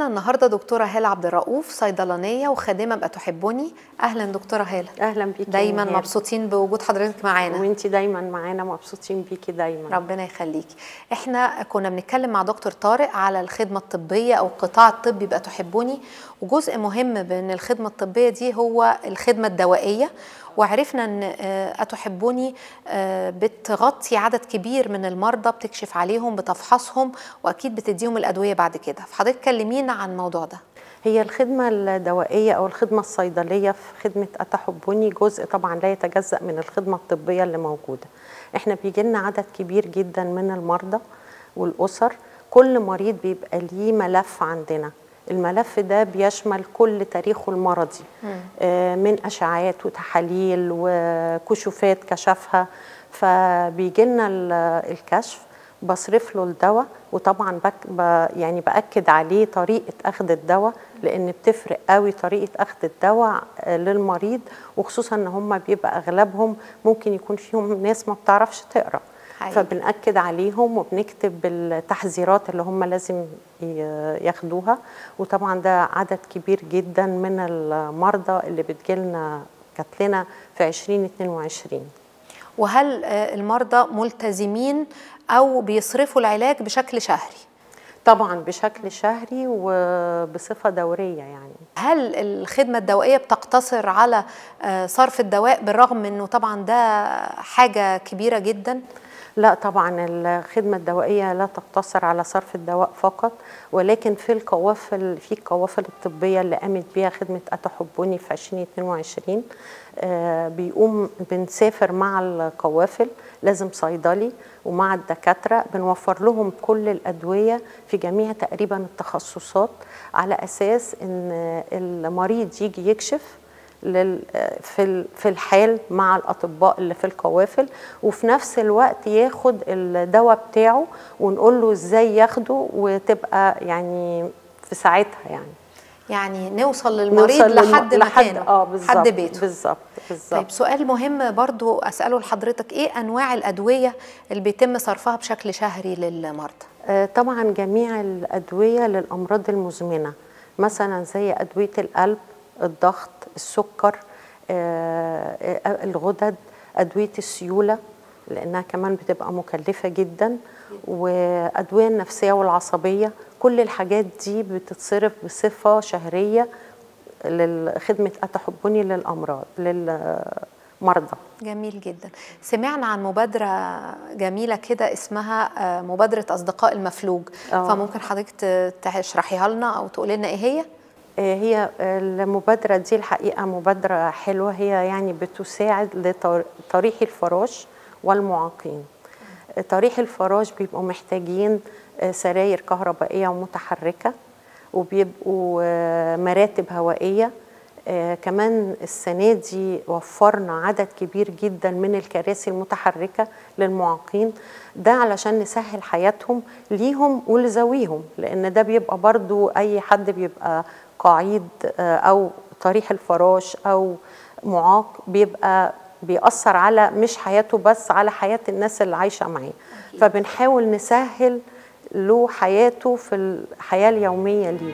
النهارده دكتوره هاله عبد الرؤوف صيدلانيه وخادمه بقى تحبوني اهلا دكتوره هاله اهلا بيكي دايما نهال. مبسوطين بوجود حضرتك معانا وانتي دايما معانا مبسوطين بيكي دايما ربنا يخليكي احنا كنا بنتكلم مع دكتور طارق على الخدمه الطبيه او القطاع الطبي بقى تحبوني وجزء مهم من الخدمه الطبيه دي هو الخدمه الدوائيه وعرفنا ان آه، اتحبوني آه، بتغطي عدد كبير من المرضى بتكشف عليهم بتفحصهم واكيد بتديهم الادويه بعد كده فحضرتك كلمينا عن الموضوع ده هي الخدمة الدوائية أو الخدمة الصيدلية في خدمة أتحبني جزء طبعا لا يتجزأ من الخدمة الطبية اللي موجودة احنا بيجي لنا عدد كبير جدا من المرضى والأسر كل مريض بيبقى ليه ملف عندنا الملف ده بيشمل كل تاريخه المرضي آه، من أشعاعات وتحاليل وكشوفات كشفها فبيجي لنا ال- الكشف بصرف له الدواء وطبعا بك ب يعني باكد عليه طريقه اخذ الدواء لان بتفرق قوي طريقه اخذ الدواء آه، للمريض وخصوصا ان هم بيبقى اغلبهم ممكن يكون فيهم ناس ما بتعرفش تقرا حقيقي. فبنأكد عليهم وبنكتب التحذيرات اللي هم لازم ي- ياخدوها وطبعا ده عدد كبير جدا من المرضى اللي بتجيلنا جات لنا في 2022 وهل آه، المرضى ملتزمين او بيصرفوا العلاج بشكل شهري طبعا بشكل شهري وبصفه دوريه يعني هل الخدمة الدوائية بتقتصر على آه، صرف الدواء بالرغم انه طبعا ده حاجة كبيرة جدا لا طبعا الخدمة الدوائية لا تقتصر على صرف الدواء فقط ولكن في القوافل في القوافل الطبية اللي قامت بيها خدمة أتحبني في 2022 آه، بيقوم بنسافر مع القوافل لازم صيدلي ومع الدكاترة بنوفر لهم كل الأدوية في جميع تقريبا التخصصات على أساس إن المريض يجي يكشف لل في ال- في الحال مع الاطباء اللي في القوافل وفي نفس الوقت ياخد الدواء بتاعه ونقول له ازاي ياخده وتبقى يعني في ساعتها يعني يعني نوصل للمريض نوصل للم- لحد مكانه اه بالظبط حد بيته بالظبط بالظبط طيب سؤال مهم برضو أسأله لحضرتك إيه أنواع الأدوية اللي بيتم صرفها بشكل شهري للمرضى آه، طبعا جميع الأدوية للأمراض المزمنة مثلا زي أدوية القلب الضغط السكر آه، آه، الغدد أدوية السيولة لأنها كمان بتبقى مكلفة جدا وأدوية النفسية والعصبية كل الحاجات دي بتتصرف بصفة شهرية لخدمة أتحبني للأمراض للمرضى جميل جدا سمعنا عن مبادرة جميلة كده اسمها آه، مبادرة أصدقاء المفلوج آه. فممكن حضرتك ت- تشرحيها لنا أو تقولي لنا إيه هي آه، هي المبادرة دي الحقيقة مبادرة حلوة هي يعني بتساعد لطريح الفراش والمعاقين آه، طريح الفراش بيبقوا محتاجين آه، سراير كهربائية ومتحركة وبيبقوا آه، مراتب هوائية آه، كمان السنة دي وفرنا عدد كبير جدا من الكراسي المتحركة للمعاقين ده علشان نسهل حياتهم ليهم ولذويهم لأن ده بيبقى برضو أي حد بيبقى قعيد آه، أو طريح الفراش أو معاق بيبقى بيأثر على مش حياته بس على حياة الناس اللي عايشة معاه فبنحاول نسهل له حياته في الحياة اليومية ليه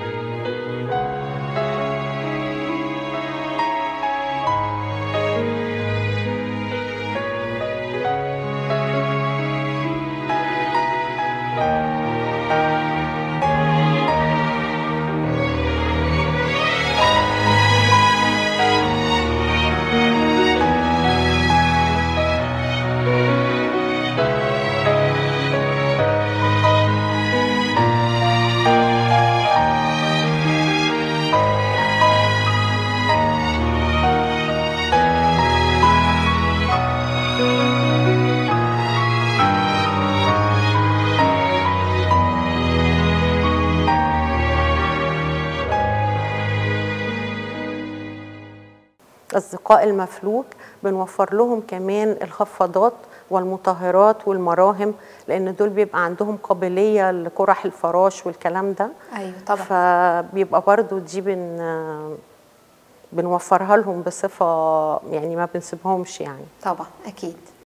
أصدقاء المفلوج بنوفر لهم كمان الخفاضات والمطهرات والمراهم لأن دول بيبقى عندهم قابلية لقرح الفراش والكلام ده أيوة طبعا فبيبقى برضو دي بن بنوفرها لهم بصفة يعني ما بنسيبهمش يعني طبعا أكيد